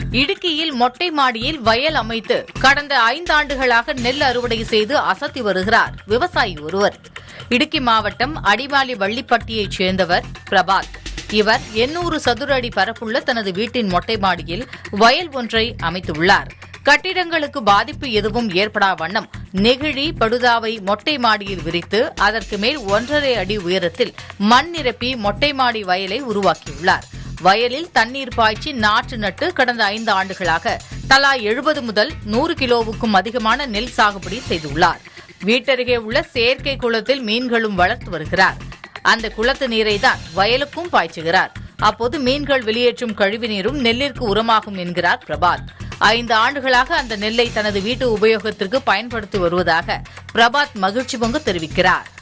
இடுக்கியில் மொட்டை மாடியில் வயல் அமைத்து கடந்த ஐந்தாண்டுகளாக நெல் அறுவடை செய்து அசத்தி வருகிறார் விவசாயி ஒருவர் இடுக்கி மாவட்டம் அடிவாலி வள்ளிப்பட்டியைச் சேர்ந்தவர் பிரபாத் இவர் எண்ணூறு சதுர அடி பரப்புள்ள தனது வீட்டின் மொட்டை மாடியில் வயல் ஒன்றை அமைத்துள்ளார் கட்டிடங்களுக்கு பாதிப்பு எதுவும் ஏற்படா வண்ணம் நெகிழி படுதாவை மொட்டை மாடியில் விரித்து அதற்கு மேல் ஒன்றரை அடி உயரத்தில் மண் நிரப்பி மொட்டை மாடி வயலை உருவாக்கியுள்ளார் வயலில் தண்ணீர் பாய்ச்சி நாற்று நட்டு கடந்த ஐந்து ஆண்டுகளாக தலா எழுபது முதல் நூறு கிலோவுக்கும் அதிகமான நெல் சாகுபடி செய்துள்ளார் வீட்டருகே உள்ள செயற்கை குளத்தில் மீன்களும் வளர்த்து வருகிறார் அந்த குளத்து நீரை தான் வயலுக்கும் பாய்ச்சுகிறார் அப்போது மீன்கள் வெளியேற்றும் கழிவு நீரும் நெல்லிற்கு உரமாகும் என்கிறார் பிரபாத் ஐந்து ஆண்டுகளாக அந்த நெல்லை தனது வீட்டு உபயோகத்திற்கு பயன்படுத்தி வருவதாக பிரபாத் மகிழ்ச்சி பொங்கு தெரிவிக்கிறார்